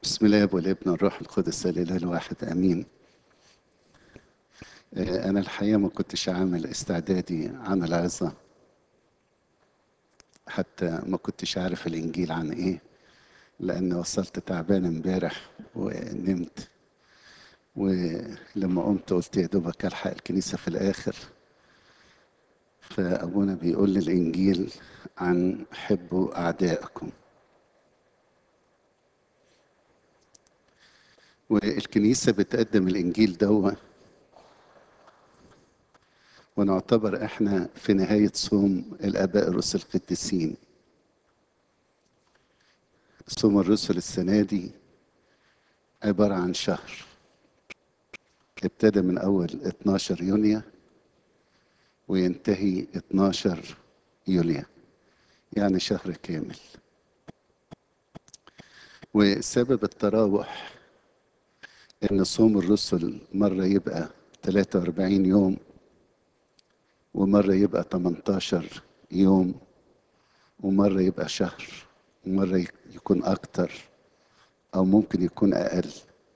بسم الله والابن والروح القدس الاله الواحد امين آه، انا الحقيقه ما كنتش عامل استعدادي عن العظه حتى ما كنتش عارف الانجيل عن ايه لان وصلت تعبان امبارح ونمت ولما قمت قلت يا دوبك الحق الكنيسه في الاخر فابونا بيقول لي الانجيل عن حبوا اعدائكم والكنيسة بتقدم الإنجيل دوا ونعتبر إحنا في نهاية صوم الآباء الرسل القديسين صوم الرسل السنة دي عبارة عن شهر ابتدى من أول 12 يونيو وينتهي 12 يوليو يعني شهر كامل وسبب التراوح ان صوم الرسل مره يبقى 43 يوم ومره يبقى 18 يوم ومره يبقى شهر ومره يكون اكتر او ممكن يكون اقل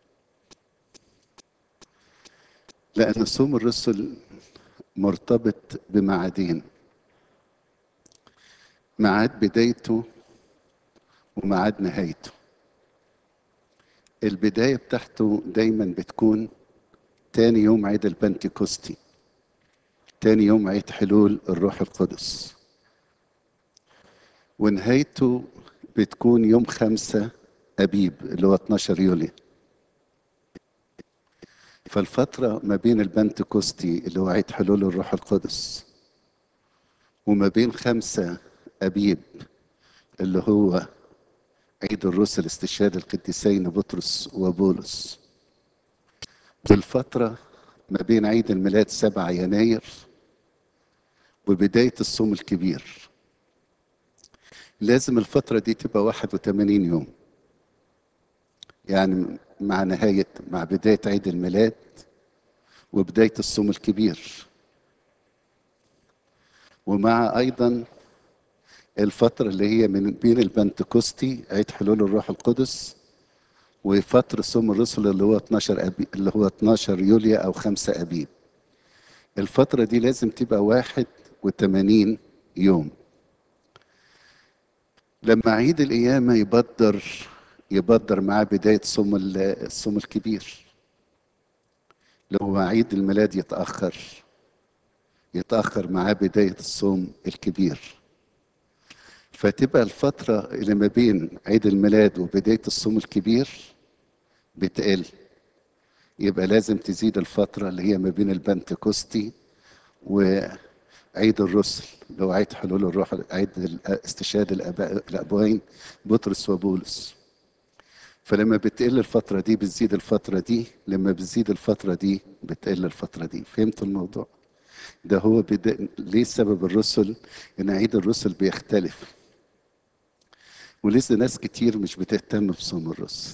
لان صوم الرسل مرتبط بميعادين ميعاد بدايته وميعاد نهايته البداية بتاعته دايما بتكون تاني يوم عيد البنتكوستي تاني يوم عيد حلول الروح القدس ونهايته بتكون يوم خمسة أبيب اللي هو 12 يوليو فالفترة ما بين البنتكوستي اللي هو عيد حلول الروح القدس وما بين خمسة أبيب اللي هو عيد الرسل استشهاد القديسين بطرس وبولس بالفترة ما بين عيد الميلاد 7 يناير وبداية الصوم الكبير لازم الفترة دي تبقى 81 يوم يعني مع نهاية مع بداية عيد الميلاد وبداية الصوم الكبير ومع أيضا الفترة اللي هي من بين البنتكوستي عيد حلول الروح القدس وفترة صوم الرسل اللي هو 12 أبي اللي هو 12 يوليو أو 5 أبيب. الفترة دي لازم تبقى 81 يوم. لما عيد القيامة يبدر يبدر معاه بداية صوم الصوم الكبير. لو عيد الميلاد يتأخر يتأخر معاه بداية الصوم الكبير. فتبقى الفترة اللي ما بين عيد الميلاد وبداية الصوم الكبير بتقل يبقى لازم تزيد الفترة اللي هي ما بين البنتكوستي وعيد الرسل اللي هو عيد حلول الروح عيد استشهاد الآباء الأبوين بطرس وبولس فلما بتقل الفترة دي بتزيد الفترة دي لما بتزيد الفترة دي بتقل الفترة دي فهمت الموضوع ده هو بدا... ليه سبب الرسل ان عيد الرسل بيختلف ولسه ناس كتير مش بتهتم بصوم الرسل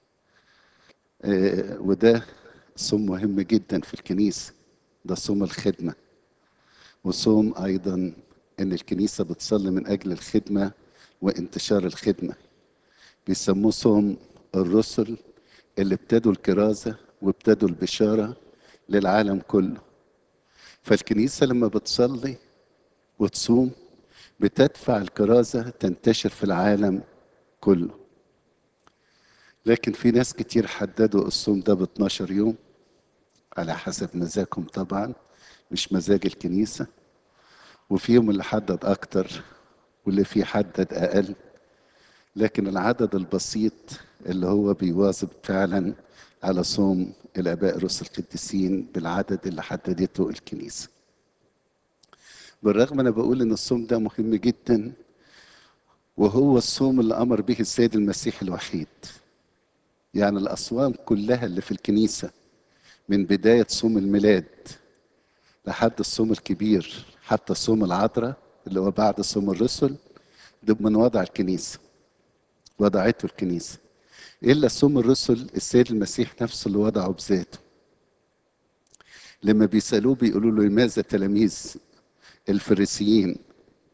آه وده صوم مهم جدا في الكنيسة ده صوم الخدمة وصوم أيضا إن الكنيسة بتصلي من أجل الخدمة وانتشار الخدمة بيسموه صوم الرسل اللي ابتدوا الكرازة وابتدوا البشارة للعالم كله فالكنيسة لما بتصلي وتصوم بتدفع الكرازة تنتشر في العالم كله لكن في ناس كتير حددوا الصوم ده ب 12 يوم على حسب مزاجهم طبعا مش مزاج الكنيسة وفيهم اللي حدد أكتر واللي فيه حدد أقل لكن العدد البسيط اللي هو بيواظب فعلا على صوم الآباء الرسل القديسين بالعدد اللي حددته الكنيسة بالرغم أنا بقول إن الصوم ده مهم جدا وهو الصوم اللي أمر به السيد المسيح الوحيد يعني الأصوام كلها اللي في الكنيسة من بداية صوم الميلاد لحد الصوم الكبير حتى صوم العذراء اللي هو بعد صوم الرسل ده من وضع الكنيسة وضعته الكنيسة إلا صوم الرسل السيد المسيح نفسه اللي وضعه بذاته لما بيسألوه بيقولوا له لماذا تلاميذ الفريسيين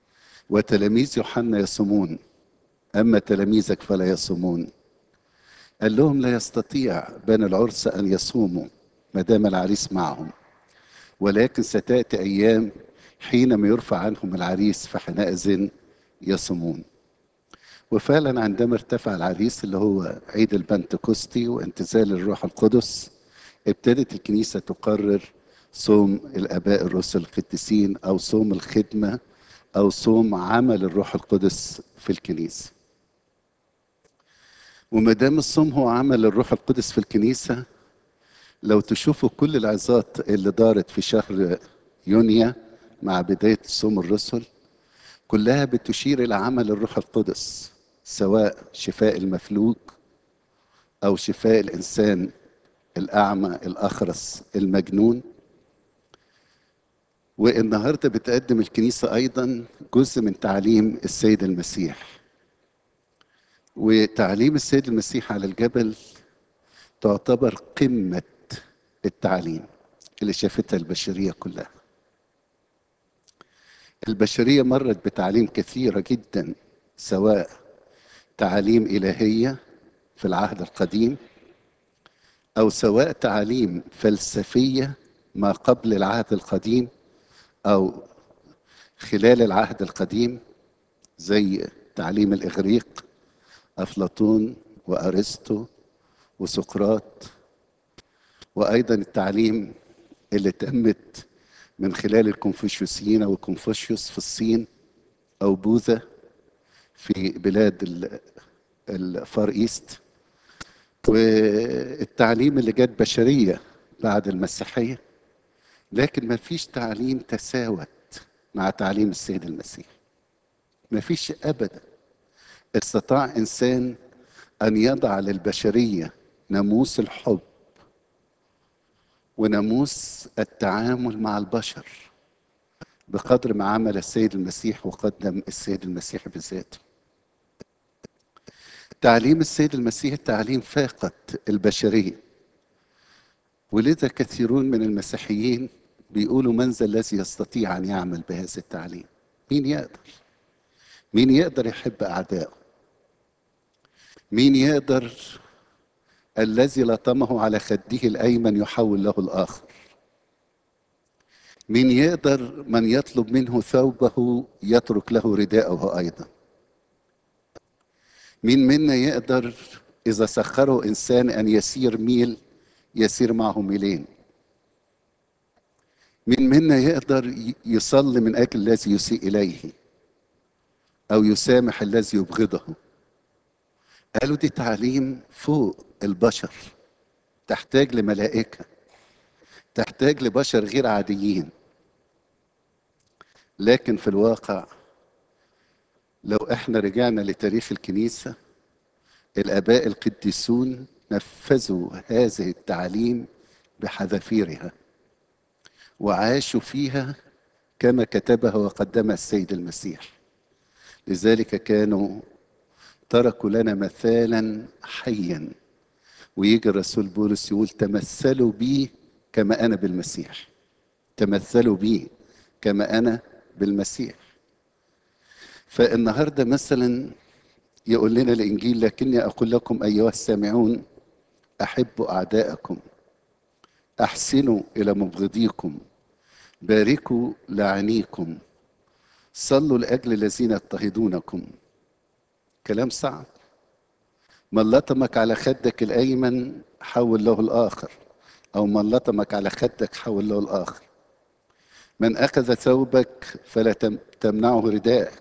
وتلاميذ يوحنا يصومون أما تلاميذك فلا يصومون قال لهم لا يستطيع بني العرس أن يصوموا ما دام العريس معهم ولكن ستأتي أيام حينما يرفع عنهم العريس فحينئذ يصومون وفعلا عندما ارتفع العريس اللي هو عيد البنتكوستي وانتزال الروح القدس ابتدت الكنيسة تقرر صوم الآباء الرسل القديسين أو صوم الخدمة أو صوم عمل الروح القدس في الكنيسة وما دام الصوم هو عمل الروح القدس في الكنيسة لو تشوفوا كل العظات اللي دارت في شهر يونيو مع بداية صوم الرسل كلها بتشير إلى عمل الروح القدس سواء شفاء المفلوج أو شفاء الإنسان الأعمى الأخرس المجنون والنهارده بتقدم الكنيسة أيضا جزء من تعليم السيد المسيح وتعليم السيد المسيح على الجبل تعتبر قمة التعليم اللي شافتها البشرية كلها البشرية مرت بتعليم كثيرة جدا سواء تعاليم إلهية في العهد القديم أو سواء تعاليم فلسفية ما قبل العهد القديم أو خلال العهد القديم زي تعليم الإغريق أفلاطون وأرسطو وسقراط وأيضا التعليم اللي تمت من خلال الكونفوشيوسيين أو كونفوشيوس في الصين أو بوذا في بلاد الفار إيست والتعليم اللي جت بشرية بعد المسيحية لكن ما فيش تعليم تساوت مع تعليم السيد المسيح ما فيش أبدا استطاع إنسان أن يضع للبشرية ناموس الحب وناموس التعامل مع البشر بقدر ما عمل السيد المسيح وقدم السيد المسيح بذاته تعليم السيد المسيح تعليم فاقد البشرية ولذا كثيرون من المسيحيين بيقولوا من ذا الذي يستطيع أن يعمل بهذا التعليم مين يقدر مين يقدر يحب أعدائه مين يقدر الذي لطمه على خده الأيمن يحول له الآخر مين يقدر من يطلب منه ثوبه يترك له رداءه أيضا مين منا يقدر إذا سخره إنسان أن يسير ميل يسير معه ميلين مين منا يقدر يصلي من أجل الذي يسيء إليه أو يسامح الذي يبغضه قالوا دي تعليم فوق البشر تحتاج لملائكة تحتاج لبشر غير عاديين لكن في الواقع لو احنا رجعنا لتاريخ الكنيسة الآباء القديسون نفذوا هذه التعليم بحذافيرها وعاشوا فيها كما كتبها وقدمها السيد المسيح لذلك كانوا تركوا لنا مثالا حيا ويجي الرسول بولس يقول تمثلوا بي كما انا بالمسيح تمثلوا بي كما انا بالمسيح فالنهارده مثلا يقول لنا الانجيل لكني اقول لكم ايها السامعون احبوا اعداءكم احسنوا الى مبغضيكم باركوا لعنيكم صلوا لاجل الذين يضطهدونكم كلام صعب من لطمك على خدك الايمن حول له الاخر او من لطمك على خدك حول له الاخر من اخذ ثوبك فلا تمنعه رداءك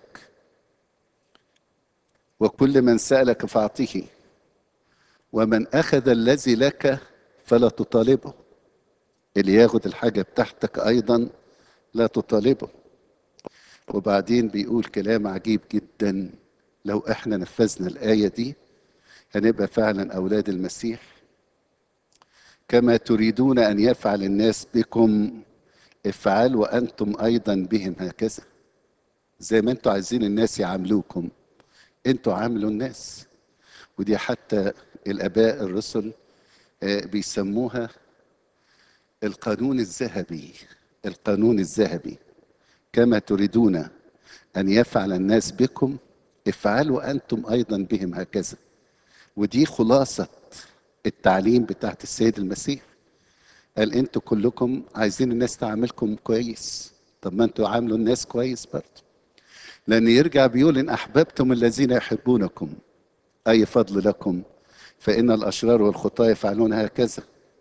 وكل من سالك فاعطه ومن اخذ الذي لك فلا تطالبه اللي ياخد الحاجه بتاعتك ايضا لا تطالبه وبعدين بيقول كلام عجيب جدا لو احنا نفذنا الايه دي هنبقى فعلا اولاد المسيح كما تريدون ان يفعل الناس بكم افعلوا انتم ايضا بهم هكذا زي ما انتم عايزين الناس يعاملوكم انتوا عاملوا الناس ودي حتى الاباء الرسل بيسموها القانون الذهبي القانون الذهبي كما تريدون ان يفعل الناس بكم افعلوا انتم ايضا بهم هكذا ودي خلاصه التعليم بتاعت السيد المسيح قال انتوا كلكم عايزين الناس تعاملكم كويس طب ما انتوا عاملوا الناس كويس برضه لان يرجع بيقول ان احببتم الذين يحبونكم اي فضل لكم فان الاشرار والخطاه يفعلون هكذا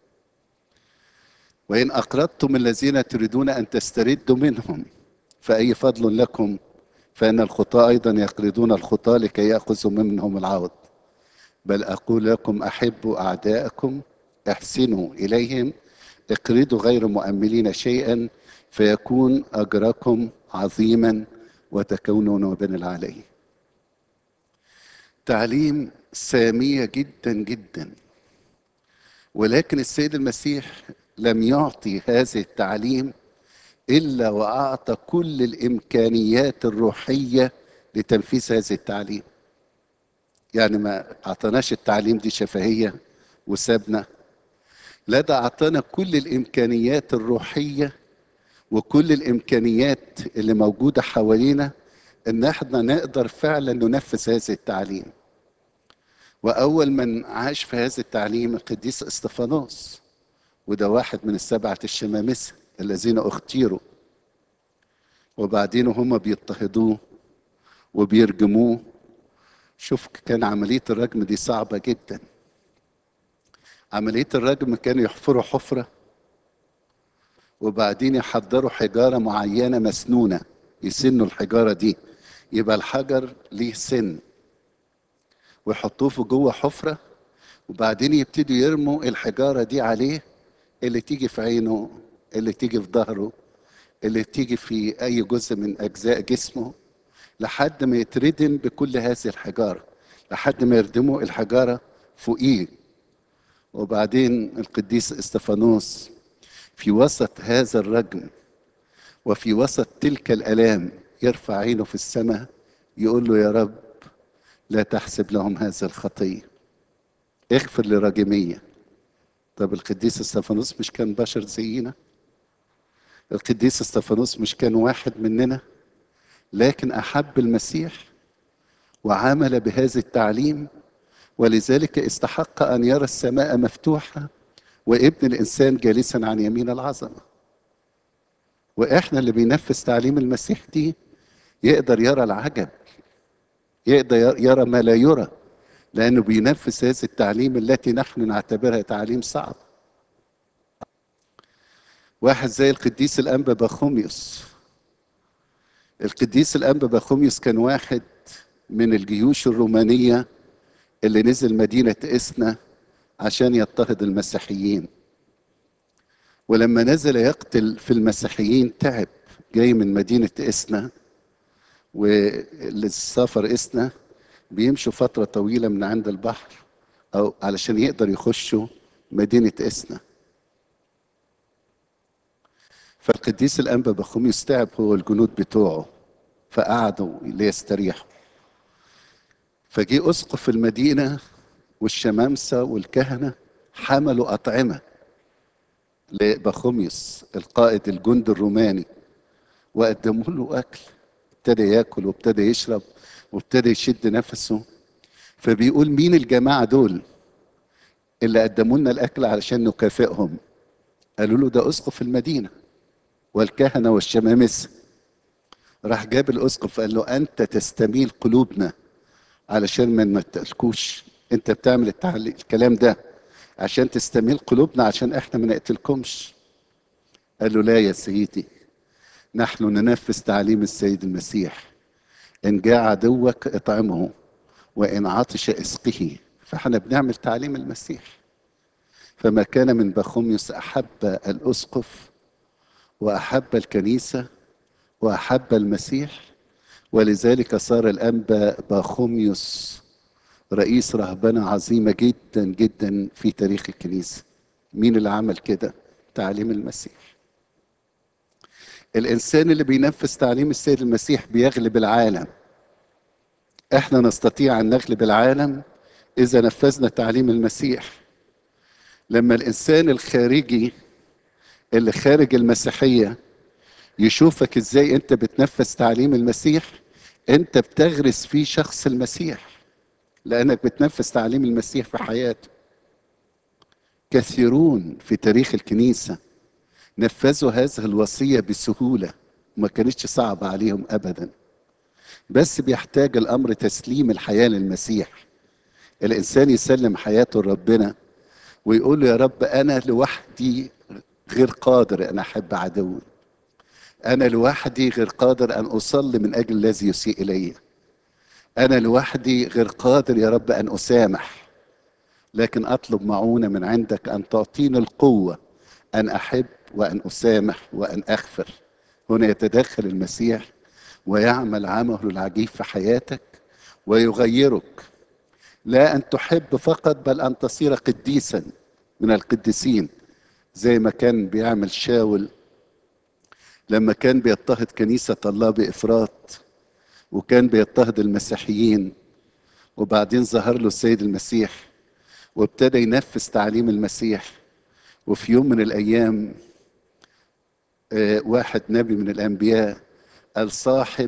وان اقرضتم الذين تريدون ان تستردوا منهم فاي فضل لكم فان الخطاه ايضا يقرضون الخطاه لكي ياخذوا منهم العوض بل اقول لكم احبوا اعداءكم احسنوا اليهم اقرضوا غير مؤملين شيئا فيكون اجركم عظيما وتكونون بين العلي تعليم سامية جدا جدا ولكن السيد المسيح لم يعطي هذا التعليم إلا وأعطى كل الإمكانيات الروحية لتنفيذ هذا التعليم يعني ما أعطناش التعليم دي شفهية وسابنا لا ده أعطانا كل الإمكانيات الروحية وكل الامكانيات اللي موجوده حوالينا ان احنا نقدر فعلا ننفذ هذا التعليم واول من عاش في هذا التعليم القديس استفانوس وده واحد من السبعه الشمامسه الذين اختيروا وبعدين هم بيضطهدوه وبيرجموه شوف كان عمليه الرجم دي صعبه جدا عمليه الرجم كانوا يحفروا حفره وبعدين يحضروا حجاره معينه مسنونه يسنوا الحجاره دي يبقى الحجر ليه سن ويحطوه في جوه حفره وبعدين يبتدوا يرموا الحجاره دي عليه اللي تيجي في عينه اللي تيجي في ظهره اللي تيجي في اي جزء من اجزاء جسمه لحد ما يتردم بكل هذه الحجاره لحد ما يردموا الحجاره فوقيه وبعدين القديس استفانوس في وسط هذا الرجم وفي وسط تلك الالام يرفع عينه في السماء يقول له يا رب لا تحسب لهم هذا الخطيه اغفر لراجميه طب القديس استفانوس مش كان بشر زينا القديس استفانوس مش كان واحد مننا لكن احب المسيح وعمل بهذا التعليم ولذلك استحق ان يرى السماء مفتوحه وابن الانسان جالسا عن يمين العظمه واحنا اللي بينفذ تعليم المسيح دي يقدر يرى العجب يقدر يرى ما لا يرى لانه بينفذ هذا التعليم التي نحن نعتبرها تعليم صعب واحد زي القديس الانبا بخوميوس القديس الانبا بخوميوس كان واحد من الجيوش الرومانيه اللي نزل مدينه اسنا عشان يضطهد المسيحيين ولما نزل يقتل في المسيحيين تعب جاي من مدينة إسنا والسفر إسنا بيمشوا فترة طويلة من عند البحر أو علشان يقدر يخشوا مدينة إسنا فالقديس الأنبا بخوميوس تعب هو والجنود بتوعه فقعدوا ليستريحوا فجي أسقف المدينة والشمامسة والكهنة حملوا أطعمة لبخوميوس القائد الجند الروماني وقدموا له أكل ابتدى ياكل وابتدى يشرب وابتدى يشد نفسه فبيقول مين الجماعة دول اللي قدموا لنا الأكل علشان نكافئهم قالوا له ده أسقف المدينة والكهنة والشمامسة راح جاب الأسقف قال له أنت تستميل قلوبنا علشان ما نقتلكوش انت بتعمل التعليق الكلام ده عشان تستميل قلوبنا عشان احنا ما نقتلكمش قال له لا يا سيدي نحن ننفذ تعليم السيد المسيح ان جاء عدوك اطعمه وان عطش اسقه فاحنا بنعمل تعليم المسيح فما كان من بخوميوس احب الاسقف واحب الكنيسه واحب المسيح ولذلك صار الانبا بخوميوس رئيس رهبنة عظيمة جدا جدا في تاريخ الكنيسة مين اللي عمل كده تعليم المسيح الإنسان اللي بينفذ تعليم السيد المسيح بيغلب العالم احنا نستطيع أن نغلب العالم إذا نفذنا تعليم المسيح لما الإنسان الخارجي اللي خارج المسيحية يشوفك ازاي انت بتنفذ تعليم المسيح انت بتغرس فيه شخص المسيح لانك بتنفذ تعليم المسيح في حياته كثيرون في تاريخ الكنيسة نفذوا هذه الوصية بسهولة وما كانتش صعبة عليهم أبدا بس بيحتاج الأمر تسليم الحياة للمسيح الإنسان يسلم حياته لربنا ويقول له يا رب أنا لوحدي غير قادر أن أحب عدوي أنا لوحدي غير قادر أن أصلي من أجل الذي يسيء إلي أنا لوحدي غير قادر يا رب أن أسامح لكن أطلب معونة من عندك أن تعطيني القوة أن أحب وأن أسامح وأن أغفر هنا يتدخل المسيح ويعمل عمله العجيب في حياتك ويغيرك لا أن تحب فقط بل أن تصير قديسا من القديسين زي ما كان بيعمل شاول لما كان بيضطهد كنيسة الله بإفراط وكان بيضطهد المسيحيين وبعدين ظهر له السيد المسيح وابتدى ينفذ تعليم المسيح وفي يوم من الأيام آه، واحد نبي من الأنبياء قال صاحب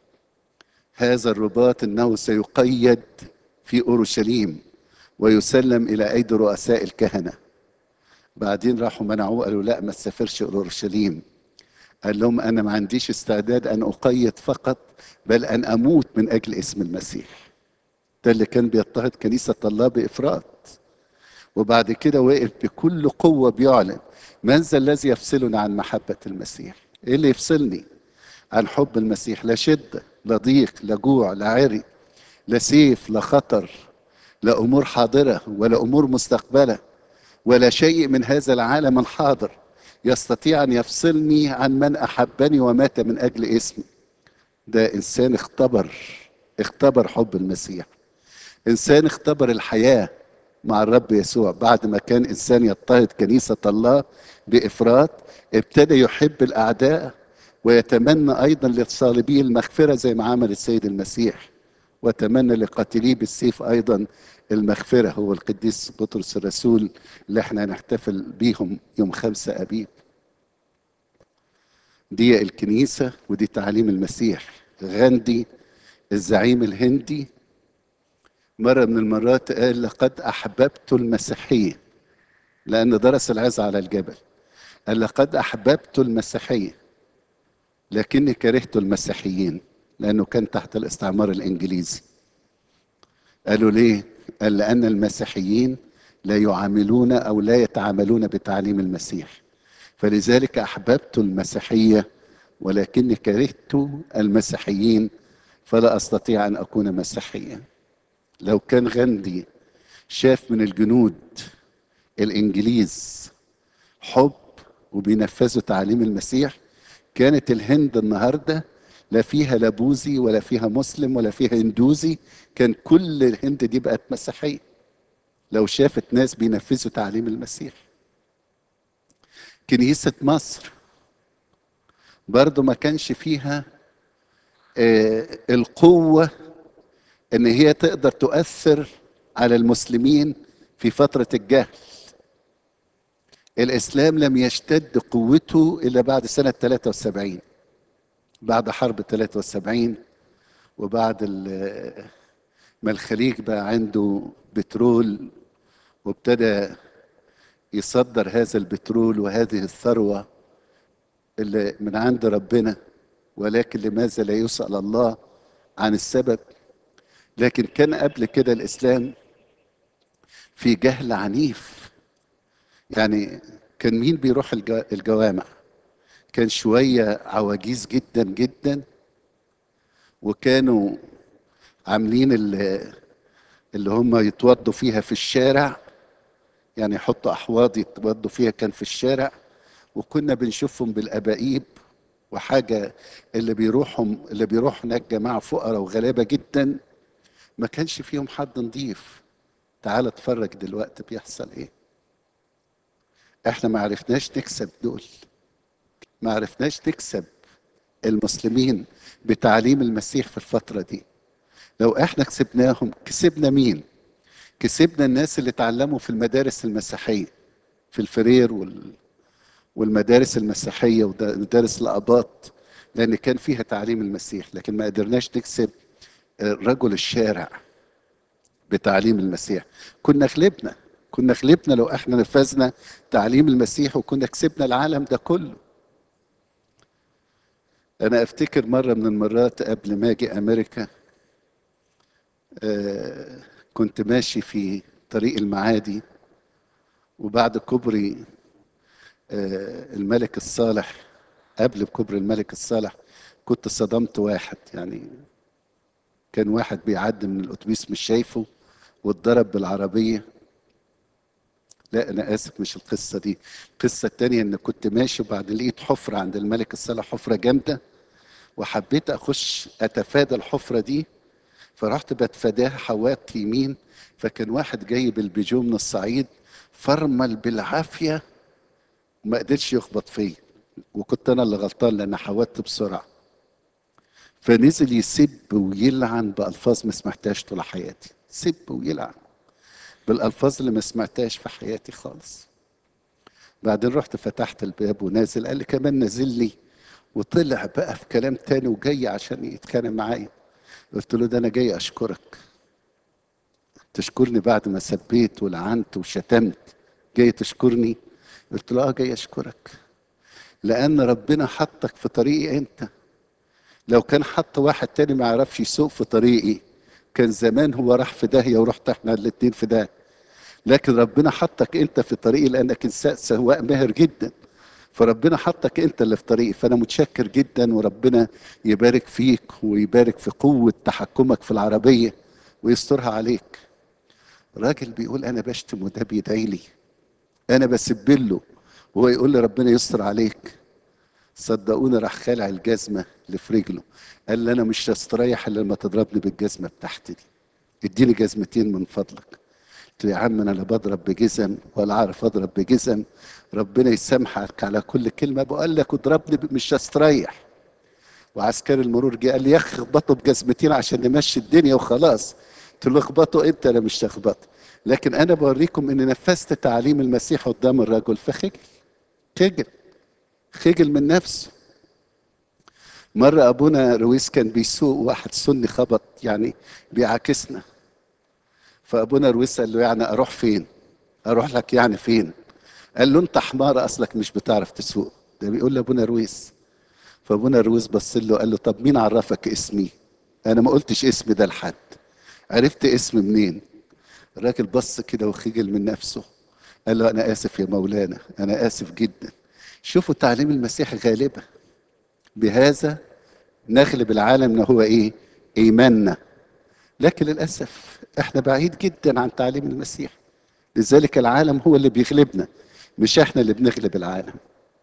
هذا الرباط انه سيقيد في اورشليم ويسلم الى ايدي رؤساء الكهنه بعدين راحوا منعوه قالوا لا ما تسافرش اورشليم قال لهم انا ما عنديش استعداد ان اقيد فقط بل ان اموت من اجل اسم المسيح ده اللي كان بيضطهد كنيسه الله بافراط وبعد كده وقف بكل قوه بيعلن من ذا الذي يفصلنا عن محبه المسيح ايه اللي يفصلني عن حب المسيح لا شدة لا ضيق لا جوع لا عري لا سيف لا خطر لا أمور حاضرة ولا أمور مستقبلة ولا شيء من هذا العالم الحاضر يستطيع أن يفصلني عن من أحبني ومات من أجل اسمي ده إنسان اختبر اختبر حب المسيح إنسان اختبر الحياة مع الرب يسوع بعد ما كان إنسان يضطهد كنيسة الله بإفراط ابتدى يحب الأعداء ويتمنى ايضا للصالبي المغفره زي ما عمل السيد المسيح وتمنى لقاتليه بالسيف ايضا المغفره هو القديس بطرس الرسول اللي احنا هنحتفل بيهم يوم خمسة ابيب دي الكنيسه ودي تعاليم المسيح غاندي الزعيم الهندي مره من المرات قال لقد احببت المسيحيه لان درس العظه على الجبل قال لقد احببت المسيحيه لكني كرهت المسيحيين لأنه كان تحت الاستعمار الإنجليزي قالوا ليه؟ قال لأن المسيحيين لا يعاملون أو لا يتعاملون بتعليم المسيح فلذلك أحببت المسيحية ولكني كرهت المسيحيين فلا أستطيع أن أكون مسيحيا لو كان غاندي شاف من الجنود الإنجليز حب وبينفذوا تعليم المسيح كانت الهند النهارده لا فيها لا بوذي ولا فيها مسلم ولا فيها هندوزي كان كل الهند دي بقت مسيحيه لو شافت ناس بينفذوا تعليم المسيح كنيسه مصر برضو ما كانش فيها آه القوه ان هي تقدر تؤثر على المسلمين في فتره الجهل الإسلام لم يشتد قوته إلا بعد سنة 73 بعد حرب 73 وبعد ما الخليج بقى عنده بترول وابتدى يصدر هذا البترول وهذه الثروة اللي من عند ربنا ولكن لماذا لا يسأل الله عن السبب لكن كان قبل كده الإسلام في جهل عنيف يعني كان مين بيروح الجوامع كان شوية عواجيز جدا جدا وكانوا عاملين اللي, اللي هم يتوضوا فيها في الشارع يعني يحطوا أحواض يتوضوا فيها كان في الشارع وكنا بنشوفهم بالأبائيب وحاجة اللي بيروحهم اللي بيروح هناك جماعة فقراء وغلابة جدا ما كانش فيهم حد نضيف تعال اتفرج دلوقتي بيحصل ايه احنا ما عرفناش نكسب دول ما عرفناش نكسب المسلمين بتعليم المسيح في الفترة دي لو احنا كسبناهم كسبنا مين كسبنا الناس اللي اتعلموا في المدارس المسيحية في الفرير وال... والمدارس المسيحية ومدارس الأباط لأن كان فيها تعليم المسيح لكن ما قدرناش نكسب رجل الشارع بتعليم المسيح كنا غلبنا كنا غلبنا لو احنا نفذنا تعليم المسيح وكنا كسبنا العالم ده كله انا افتكر مره من المرات قبل ما اجي امريكا آه كنت ماشي في طريق المعادي وبعد كوبري آه الملك الصالح قبل كوبري الملك الصالح كنت صدمت واحد يعني كان واحد بيعدي من الاتوبيس مش شايفه واتضرب بالعربيه لا انا اسف مش القصه دي القصه التانية ان كنت ماشي وبعد لقيت حفره عند الملك الصالح حفره جامده وحبيت اخش اتفادى الحفره دي فرحت بتفاداها حوات يمين فكان واحد جاي بالبيجو من الصعيد فرمل بالعافيه وما قدرش يخبط فيا وكنت انا اللي غلطان لان حودت بسرعه فنزل يسب ويلعن بالفاظ ما سمعتهاش طول حياتي سب ويلعن بالالفاظ اللي ما سمعتهاش في حياتي خالص بعدين رحت فتحت الباب ونازل قال لي كمان نازل لي وطلع بقى في كلام تاني وجاي عشان يتخانق معايا قلت له ده انا جاي اشكرك تشكرني بعد ما سبيت ولعنت وشتمت جاي تشكرني قلت له اه جاي اشكرك لان ربنا حطك في طريقي انت لو كان حط واحد تاني ما يعرفش يسوق في طريقي كان زمان هو راح في داهيه ورحت احنا الاتنين في داهيه لكن ربنا حطك انت في طريقي لانك انسان سواق ماهر جدا فربنا حطك انت اللي في طريقي فانا متشكر جدا وربنا يبارك فيك ويبارك في قوه تحكمك في العربيه ويسترها عليك راجل بيقول انا بشتم وده بيدعي لي انا بسبله وهو يقول لي ربنا يستر عليك صدقوني راح خالع الجزمه اللي في رجله قال لي انا مش هستريح الا لما تضربني بالجزمه بتاعتي دي اديني جزمتين من فضلك قلت له يا عم انا لا بضرب بجزم ولا اعرف اضرب بجزم ربنا يسامحك على كل كلمه بقول لك اضربني مش هستريح وعسكري المرور جه قال لي يا اخي اخبطه بجزمتين عشان نمشي الدنيا وخلاص قلت له اخبطه انت انا مش هخبط لكن انا بوريكم اني نفذت تعاليم المسيح قدام الرجل فخجل خجل خجل من نفسه مرة أبونا رويس كان بيسوق واحد سني خبط يعني بيعاكسنا فأبونا رويس قال له يعني أروح فين؟ أروح لك يعني فين؟ قال له أنت حمار أصلك مش بتعرف تسوق ده بيقول لأبونا رويس فأبونا رويس بص له قال له طب مين عرفك اسمي؟ أنا ما قلتش اسمي ده لحد عرفت اسمي منين؟ الراجل بص كده وخجل من نفسه قال له أنا آسف يا مولانا أنا آسف جدا شوفوا تعليم المسيح غالبة بهذا نغلب العالم ان هو ايه ايماننا لكن للاسف احنا بعيد جدا عن تعليم المسيح لذلك العالم هو اللي بيغلبنا مش احنا اللي بنغلب العالم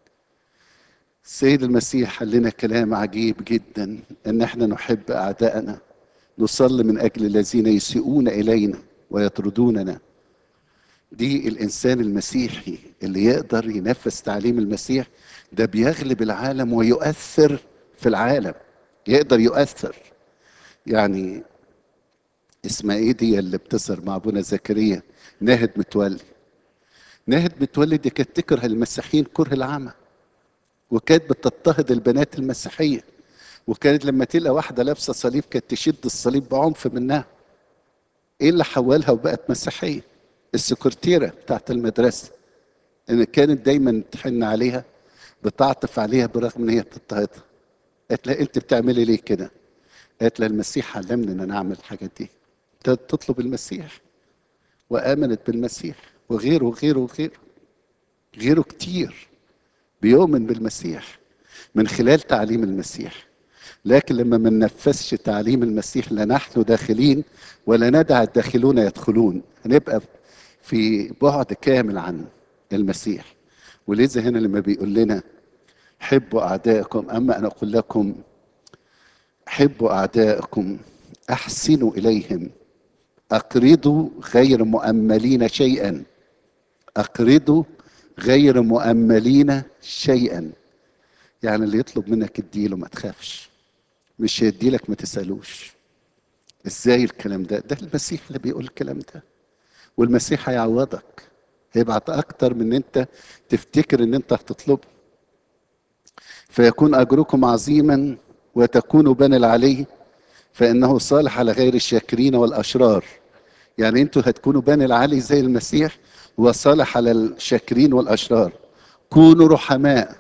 السيد المسيح قال لنا كلام عجيب جدا ان احنا نحب اعدائنا نصلي من اجل الذين يسيئون الينا ويطردوننا دي الانسان المسيحي اللي يقدر ينفذ تعليم المسيح ده بيغلب العالم ويؤثر في العالم يقدر يؤثر يعني اسمها ايه دي اللي بتظهر مع ابونا زكريا ناهد متولي ناهد متولي دي كانت تكره المسيحيين كره العمى وكانت بتضطهد البنات المسيحيه وكانت لما تلقى واحده لابسه صليب كانت تشد الصليب بعنف منها ايه اللي حولها وبقت مسيحيه السكرتيره بتاعت المدرسه ان كانت دايما تحن عليها بتعطف عليها برغم ان هي بتضطهدها قالت لها انت بتعملي ليه كده قالت لها المسيح علمني ان انا اعمل الحاجات دي تطلب المسيح وامنت بالمسيح وغيره وغيره وغيره غيره كتير بيؤمن بالمسيح من خلال تعليم المسيح لكن لما ما ننفذش تعليم المسيح لا نحن داخلين ولا ندع الداخلون يدخلون هنبقى في بعد كامل عن المسيح ولذا هنا لما بيقول لنا حبوا أعدائكم أما أنا أقول لكم حبوا أعدائكم أحسنوا إليهم أقرضوا غير مؤملين شيئا أقرضوا غير مؤملين شيئا يعني اللي يطلب منك اديله ما تخافش مش هيديلك ما تسألوش ازاي الكلام ده ده المسيح اللي بيقول الكلام ده والمسيح هيعوضك هيبعت اكتر من ان انت تفتكر ان انت هتطلبه فيكون اجركم عظيما وتكونوا بني العلي فانه صالح على غير الشاكرين والاشرار يعني انتوا هتكونوا بني العلي زي المسيح وصالح على الشاكرين والاشرار كونوا رحماء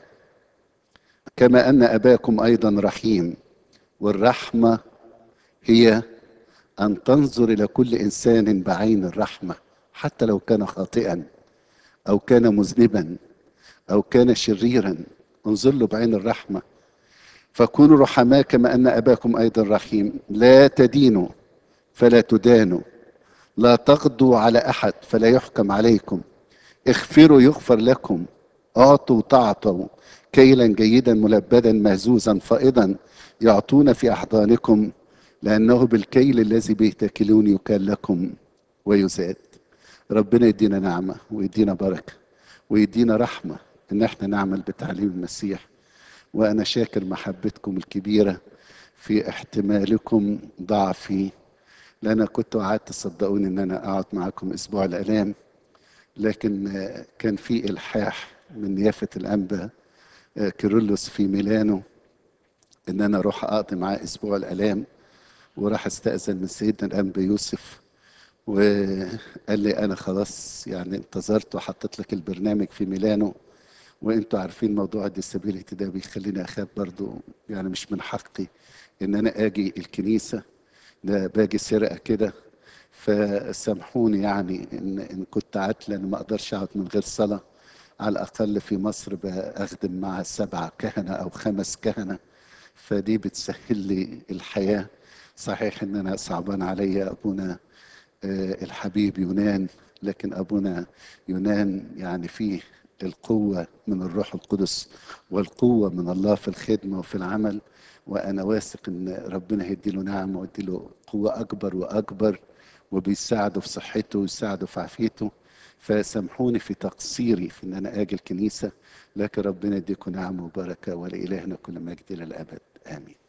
كما ان اباكم ايضا رحيم والرحمه هي ان تنظر الى كل انسان بعين الرحمه حتى لو كان خاطئا او كان مذنبا او كان شريرا انظر له بعين الرحمه فكونوا رحماء كما ان اباكم ايضا رحيم لا تدينوا فلا تدانوا لا تغضوا على احد فلا يحكم عليكم اغفروا يغفر لكم اعطوا تعطوا كيلا جيدا ملبدا مهزوزا فائضا يعطون في احضانكم لانه بالكيل الذي به تاكلون يكال لكم ويزاد ربنا يدينا نعمه ويدينا بركه ويدينا رحمه ان احنا نعمل بتعليم المسيح وانا شاكر محبتكم الكبيره في احتمالكم ضعفي لأن كنت وعدت تصدقوني ان انا اقعد معاكم اسبوع الالام لكن كان في الحاح من نيافه الانبا كيرلس في ميلانو ان انا اروح اقضي معاه اسبوع الالام وراح استاذن من سيدنا الانبا يوسف وقال لي انا خلاص يعني انتظرت وحطيت لك البرنامج في ميلانو وانتوا عارفين موضوع الديسابيليتي ده بيخليني اخاف برضو يعني مش من حقي ان انا اجي الكنيسه ده باجي سرقه كده فسامحوني يعني ان ان كنت عاتله ما اقدرش اقعد من غير صلاه على الاقل في مصر بخدم مع سبعه كهنه او خمس كهنه فدي بتسهل لي الحياه صحيح ان انا صعبان عليا ابونا الحبيب يونان لكن ابونا يونان يعني فيه القوه من الروح القدس والقوه من الله في الخدمه وفي العمل وانا واثق ان ربنا هيديله نعمه ويديله قوه اكبر واكبر وبيساعده في صحته ويساعده في عافيته فسامحوني في تقصيري في ان انا اجي الكنيسه لكن ربنا يديكم نعمه وبركه ولالهنا كل مجد الى الابد امين